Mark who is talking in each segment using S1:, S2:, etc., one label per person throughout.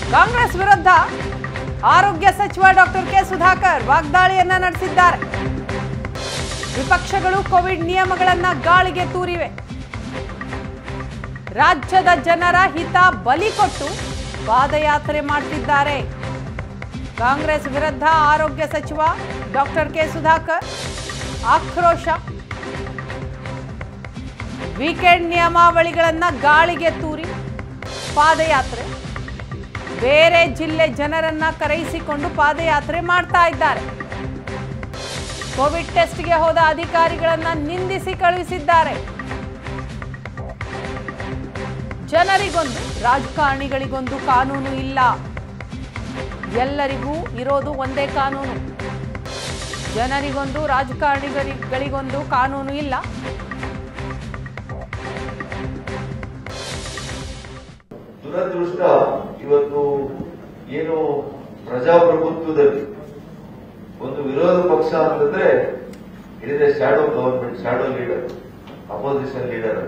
S1: ಕಾಂಗ್ರೆಸ್ ವಿರುದ್ಧ ಆರೋಗ್ಯ ಸಚಿವ ಡಾಕ್ಟರ್ ಕೆ ಸುಧಾಕರ್ ವಾಗ್ದಾಳಿಯನ್ನ ನಡೆಸಿದ್ದಾರೆ ವಿಪಕ್ಷಗಳು ಕೋವಿಡ್ ನಿಯಮಗಳನ್ನ ಗಾಳಿಗೆ ತೂರಿವೆ ರಾಜ್ಯದ ಜನರ ಹಿತ ಬಲಿ ಕೊಟ್ಟು ಪಾದಯಾತ್ರೆ ಮಾಡ್ತಿದ್ದಾರೆ ಕಾಂಗ್ರೆಸ್ ವಿರುದ್ಧ ಆರೋಗ್ಯ ಸಚಿವ ಡಾಕ್ಟರ್ ಕೆ ಸುಧಾಕರ್ ಆಕ್ರೋಶ ವೀಕೆಂಡ್ ನಿಯಮಾವಳಿಗಳನ್ನ ಗಾಳಿಗೆ ತೂರಿ ಪಾದಯಾತ್ರೆ ಬೇರೆ ಜಿಲ್ಲೆ ಜನರನ್ನ ಕರೆಯಿಸಿಕೊಂಡು ಪಾದಯಾತ್ರೆ ಮಾಡ್ತಾ ಇದ್ದಾರೆ ಕೋವಿಡ್ ಟೆಸ್ಟ್ಗೆ ಹೋದ ಅಧಿಕಾರಿಗಳನ್ನ ನಿಂದಿಸಿ ಕಳುಹಿಸಿದ್ದಾರೆ ಜನರಿಗೊಂದು ರಾಜಕಾರಣಿಗಳಿಗೊಂದು ಕಾನೂನು ಇಲ್ಲ ಎಲ್ಲರಿಗೂ ಇರೋದು ಒಂದೇ ಕಾನೂನು ಜನರಿಗೊಂದು ರಾಜಕಾರಣಿಗಳಿಗೊಂದು ಕಾನೂನು ಇಲ್ಲ
S2: ದುರದೃಷ್ಟ ಇವತ್ತು ಏನು ಪ್ರಜಾಪ್ರಭುತ್ವದಲ್ಲಿ ಒಂದು ವಿರೋಧ ಪಕ್ಷ ಅಂತಂದ್ರೆ ಇದಿದೆ shadow government shadow leader opposition leader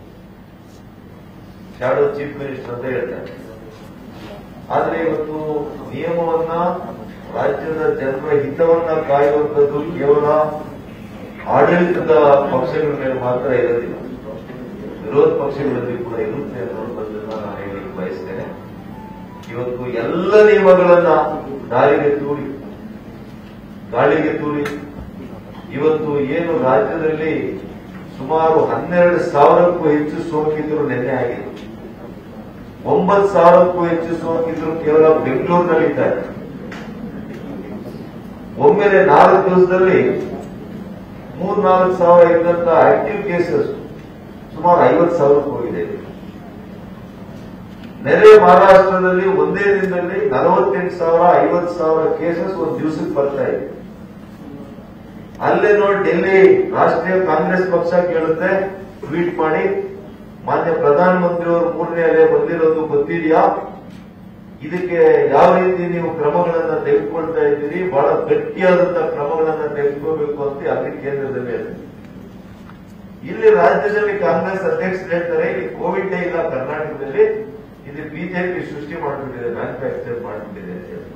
S2: shadow chief minister ಅಂತ ಹೇಳ್ತಾರೆ ಆದ್ರೆ ಇವತ್ತು ನಿಯಮವನ್ನ ರಾಜ್ಯದ ಜನರ ಹಿತವನ್ನ ಕಾಯುವಂತದ್ದು ಕೇವಲ ಆಡಳಿತದ ಪಕ್ಷಗಳ ಮೇಲೆ ಮಾತ್ರ ಇರೋದಿಲ್ಲ ವಿರೋಧ ಪಕ್ಷಗಳಲ್ಲಿ ಕೂಡ ಇರುತ್ತೆ ಅನ್ನುವಂಥದ್ದನ್ನ ನಾನು ಹೇಳಲಿಕ್ಕೆ ಬಯಸ್ತೇನೆ ಇವತ್ತು ಎಲ್ಲ ನಿಯಮಗಳನ್ನ ದಾರಿಗೆ ತೂರಿ ಗಾಳಿಗೆ ತೂರಿ ಇವತ್ತು ಏನು ರಾಜ್ಯದಲ್ಲಿ ಸುಮಾರು ಹನ್ನೆರಡು ಸಾವಿರಕ್ಕೂ ಹೆಚ್ಚು ಸೋಂಕಿತರು ನಿನ್ನೆ ಆಗಿದೆ ಒಂಬತ್ತು ಸಾವಿರಕ್ಕೂ ಹೆಚ್ಚು ಸೋಂಕಿತರು ಕೇವಲ ಬೆಂಗಳೂರಿನಲ್ಲಿದ್ದಾರೆ ಒಮ್ಮೆಲೆ ನಾಲ್ಕು ದಿವಸದಲ್ಲಿ ಮೂರ್ನಾಲ್ಕು ಸಾವಿರ ಇದ್ದಂತ ಆಕ್ಟಿವ್ ಕೇಸಸ್ ಸುಮಾರು ಐವತ್ತು ಸಾವಿರಕ್ಕೆ ಹೋಗಿದೆ ನೆರೆ ಮಹಾರಾಷ್ಟ್ರದಲ್ಲಿ ಒಂದೇ ದಿನದಲ್ಲಿ ನಲವತ್ತೆಂಟು ಸಾವಿರ ಐವತ್ತು ಸಾವಿರ ಕೇಸಸ್ ಒಂದು ದಿವಸಕ್ಕೆ ಬರ್ತಾ ಇದೆ ಅಲ್ಲೇ ನೋಡಿ ಡೆಲ್ಲಿ ರಾಷ್ಟ್ರೀಯ ಕಾಂಗ್ರೆಸ್ ಪಕ್ಷ ಕೇಳುತ್ತೆ ಟ್ವೀಟ್ ಮಾಡಿ ಮಾನ್ಯ ಪ್ರಧಾನಮಂತ್ರಿಯವರು ಮೂರನೇ ಅಲೆ ಬಂದಿರೋದು ಗೊತ್ತಿದೆಯಾ ಇದಕ್ಕೆ ಯಾವ ರೀತಿ ನೀವು ಕ್ರಮಗಳನ್ನ ತೆಗೆದುಕೊಳ್ತಾ ಇದ್ದೀರಿ ಬಹಳ ಗಟ್ಟಿಯಾದಂತಹ ಕ್ರಮಗಳನ್ನ ತೆಗೆದುಕೋಬೇಕು ಅಂತ ಅಲ್ಲಿ ಕೇಂದ್ರದಲ್ಲಿ ಹೇಳ್ತಾರೆ ಇಲ್ಲಿ ರಾಜ್ಯದಲ್ಲಿ ಕಾಂಗ್ರೆಸ್ ಅಧ್ಯಕ್ಷರು ಹೇಳ್ತಾರೆ ಇಲ್ಲಿ ಕೋವಿಡ್ ಡೇ ಇಲ್ಲ ಕರ್ನಾಟಕದಲ್ಲಿ ಇದು ಬಿಜೆಪಿ ಸೃಷ್ಟಿ ಮಾಡಿಬಿಟ್ಟಿದೆ ಮ್ಯಾನುಫ್ಯಾಕ್ಚರ್ ಮಾಡಿಬಿಟ್ಟಿದೆ ಅಂತ ಹೇಳಿ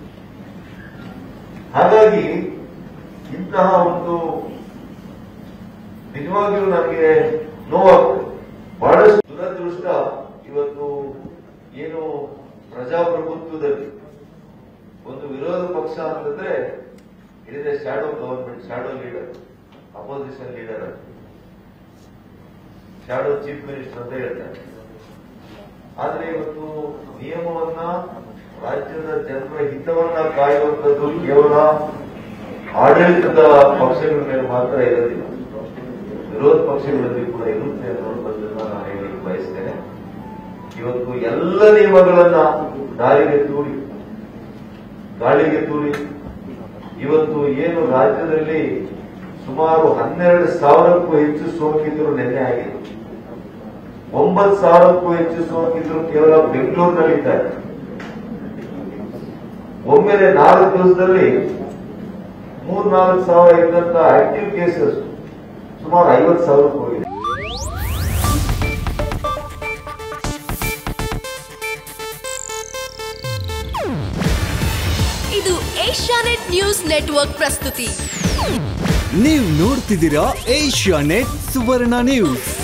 S2: ಹಾಗಾಗಿ ಇಂತಹ ಒಂದು ನಿಜವಾಗಿಯೂ ನನಗೆ ನೋವಾಗ್ತದೆ ಬಹಳಷ್ಟು ದುರದೃಷ್ಟ ಇವತ್ತು ಏನು ಪ್ರಜಾಪ್ರಭುತ್ವದಲ್ಲಿ ಒಂದು ವಿರೋಧ ಪಕ್ಷ ಅಂತಂದ್ರೆ ಇದಿದೆ shadow government shadow leader opposition leader ಅಂತ ಶಾಡೋ ಚೀಫ್ ಮಿನಿಸ್ಟರ್ ಅಂತ ಹೇಳ್ತಾರೆ ಆದ್ರೆ ಇವತ್ತು ನಿಯಮವನ್ನ ರಾಜ್ಯದ ಜನರ ಹಿತವನ್ನ ಕಾಯುವಂತದ್ದು ಕೇವಲ ಆಡಳಿತದ ಪಕ್ಷಗಳ ಮೇಲೆ ಮಾತ್ರ ಇರೋದಿಲ್ಲ ವಿರೋಧ ಪಕ್ಷಗಳಲ್ಲಿ ಕೂಡ ಇರುತ್ತೆ ಅನ್ನುವಂಥದ್ದನ್ನ ನಾನು ಹೇಳಲಿಕ್ಕೆ ಬಯಸ್ತೇನೆ ಇವತ್ತು ಎಲ್ಲ ನಿಯಮಗಳನ್ನ ದಾರಿಗೆ ತೂರಿ ಗಾಳಿಗೆ ತೂರಿ ಇವತ್ತು ಏನು ರಾಜ್ಯದಲ್ಲಿ ಸುಮಾರು ಹನ್ನೆರಡು ಸಾವಿರಕ್ಕೂ ಹೆಚ್ಚು ಸೋಂಕಿತರು ನಿನ್ನೆ ಆಗಿದೆ ಒಂಬತ್ತು ಸಾವಿರಕ್ಕೂ ಹೆಚ್ಚು ಸೋಂಕಿತರು ಕೇವಲ ಬೆಂಗಳೂರಿನಲ್ಲಿದ್ದಾರೆ ಒಮ್ಮೆಲೆ ನಾಲ್ಕು ದಿವಸದಲ್ಲಿ ಮೂರ್ನಾಲ್ಕು ಸಾವಿರ ಇದ್ದಂತ ಆಕ್ಟಿವ್ ಕೇಸಸ್ ಸುಮಾರು ಐವತ್ತು ಸಾವಿರಕ್ಕೆ ಹೋಗಿದೆ
S3: ಇದು ಏಷ್ಯಾನೆಟ್ ನ್ಯೂಸ್ ನೆಟ್ವರ್ಕ್ ಪ್ರಸ್ತುತಿ
S4: ನೀವು ನೋಡ್ತಿದ್ದೀರಾ ಏಷ್ಯಾ ನೆಟ್ ಸುವರ್ಣ ನ್ಯೂಸ್